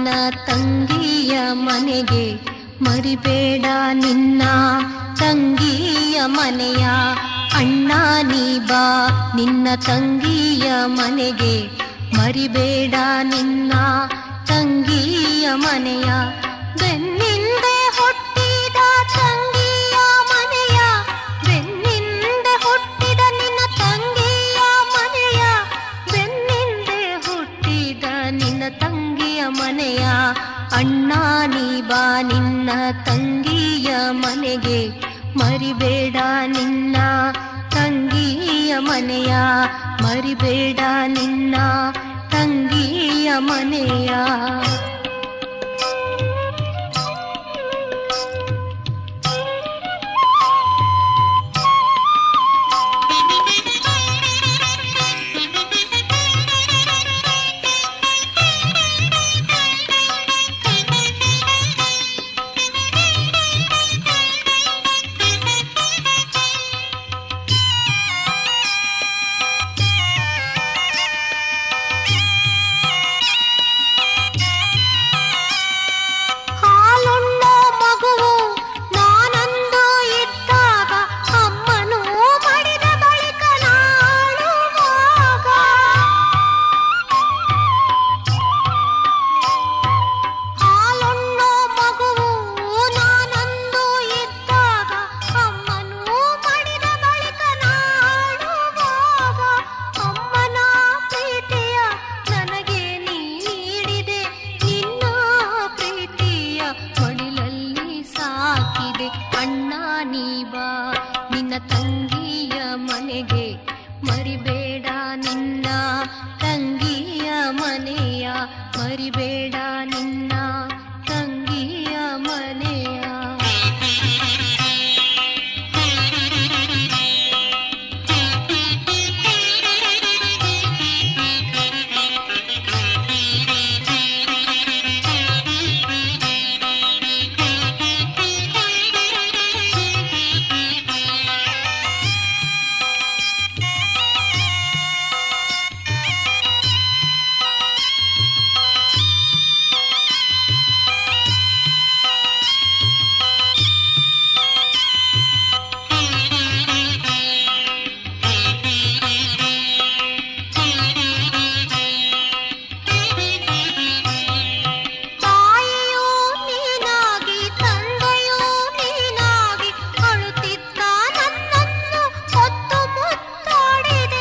ನಿನ್ನ ತಂಗಿಯ ಮನೆಗೆ ಮರಿಬೇಡ ನಿನ್ನ ತಂಗಿಯ ಮನೆಯ ಅಣ್ಣ ನೀ ಬಾ ನಿನ್ನ ತಂಗಿಯ ಮನೆಗೆ ಮರಿಬೇಡ ನಿನ್ನ ತಂಗಿಯ ಮನೆಯ ಬೆನ್ನಿಂದೆ ಹುಟ್ಟಿದ ತಂಗಿಯ ಮನೆಯ ಬೆನ್ನಿಂದೆ ಹುಟ್ಟಿದ ನಿನ್ನ ತಂಗಿಯ ಮನೆಯ ಬೆನ್ನಿಂದೆ ಹುಟ್ಟಿದ ನಿನ್ನ ತಂಗಿಯ ಮನೆಯ ಅಣ್ಣ ನೀ ಬಾ ನಿನ್ನ ತಂಗಿಯ ಮನೆಗೆ ಮರಿಬೇಡ ನಿನ್ನ ತಂಗಿಯ ಮನೆಯ ಮರಿಬೇಡ ನಿನ್ನ ತಂಗಿಯ ಮನೆಯ ಹಾಲುಣ್ಣೋ ಮಗುವು ನಾನಂದು ಇದ್ದಾಗ ಅಮ್ಮನು ಮಡಿದ ಬಳಿಕ ನಾಳುವಾಗ ಹಾಲುಣ್ಣೋ ಮಗುವು ನಾನಂದು ಇದ್ದಾಗ ಅಮ್ಮನು ಮಡಿದ ಬಳಿಕ ನಾಳುವಾಗ ಅಮ್ಮನ ಪ್ರೀತಿಯ ನನಗೆ ನೀ ನೀಡಿದೆ ನಿನ್ನ ಪ್ರೀತಿಯ ಮಡಿಲಲ್ಲಿ ಸಾಕಿದೆ ಅಣ್ಣ ನೀ ಬಾ ನಿನ್ನ ತಂಗಿಯ ಮನೆಗೆ ಮರಿಬೇಡ ನಿನ್ನ ತಂಗಿಯ ಮನೆಯ ಮರಿಬೇಡ ನಿನ್ನ ತಂಗಿಯ ಮನೆಯ ತಾಯಿಯೂ ನೀನಾಗಿ ತಂದೆಯೂ ನೀನಾಗಿ ಅಳುತ್ತಿದ್ದ ನನ್ನನ್ನು ಹೊತ್ತು ಮುತ್ತಾಡಿದೆ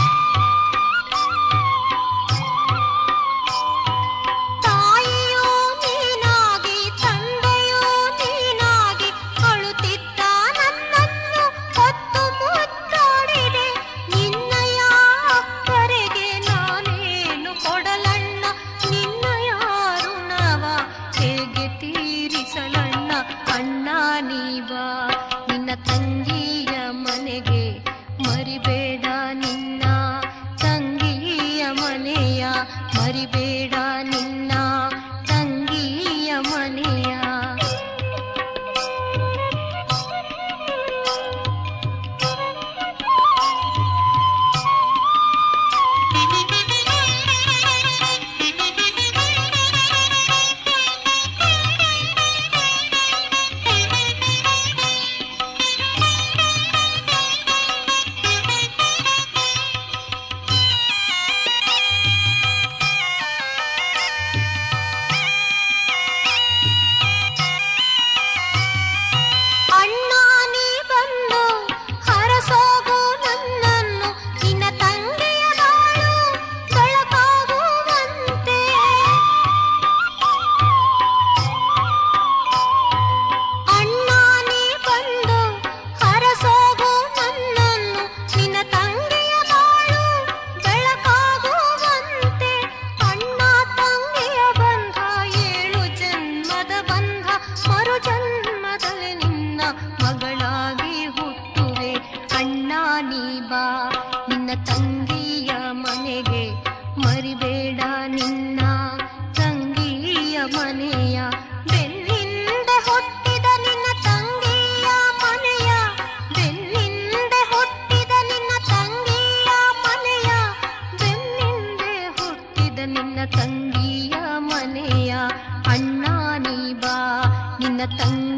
ತಾಯಿಯೂ ನೀನಾಗಿ ತಂದೆಯೂ ನೀನಾಗಿ ಅಳುತ್ತಿದ್ದ ನನ್ನನ್ನು ಹೊತ್ತು ಮುತ್ತಾಡಿದೆ ನಿನ್ನಯ ಅಕ್ಕರೆಗೆ ನಾನೇನು ಕೊಡಲಣ್ಣ ನಿನ್ನಯ ಋಣವ ಹೇಗೆ ತೀರಿಸಲಣ್ಣ ಅಣ್ಣ ನೀವಾ ನಿನ್ನ ತಂಗಿಯ ಮನೆಗೆ ಮರಿಬೇಡ ನಿನ್ನ ತಂಗಿಯ ಮನೆಯ ಮರಿಬೇಡ ನಿನ್ನ ತಂಗಿಯ ಮನೆಯ ಅಣ್ಣ ನೀ ಬಂದು ಹರಸೋಗು ನನ್ನನ್ನು ನಿನ್ನ ತಂಗಿಯ ಬಾಳು ಬೆಳಕಾಗುವಂತೆ ಅಣ್ಣ ನೀ ಬಂದು ಹರಸೋಗು ನನ್ನನ್ನು ನಿನ್ನ ತಂಗಿಯ ಬಾಳು ಬೆಳಕಾಗುವಂತೆ ಅಣ್ಣ ತಂಗಿಯ ಬಂಧ ಏಳು ಜನ್ಮದ ಬಂಧ ಮರು ಜನ್ಮದಲ್ಲಿ ನಿನ್ನ ಮಗಳಾಗಿ ಹುಟ್ಟುವೆ ಅಣ್ಣ ನೀ ಬಾ ನಿನ್ನ ತಂಗಿಯ ಮನೆಗೆ ಮರಿಬೇಡ ನಿನ್ನ ತಂಗಿಯ ಮನೆಯ ಬೆನ್ನಿಂದ ಹುಟ್ಟಿದ ನಿನ್ನ ತಂಗಿಯ ಮನೆಯ ಬೆನ್ನಿಂದೆ ಹುಟ್ಟಿದ ನಿನ್ನ ತಂಗಿಯ ಮನೆಯ ಬೆನ್ನಿಂದೆ ಹುಟ್ಟಿದ ನಿನ್ನ ತಂಗಿಯ ಮನೆಯ ಅಣ್ಣ ನೀ ಬಾ ನಿನ್ನ ತಂಗಿ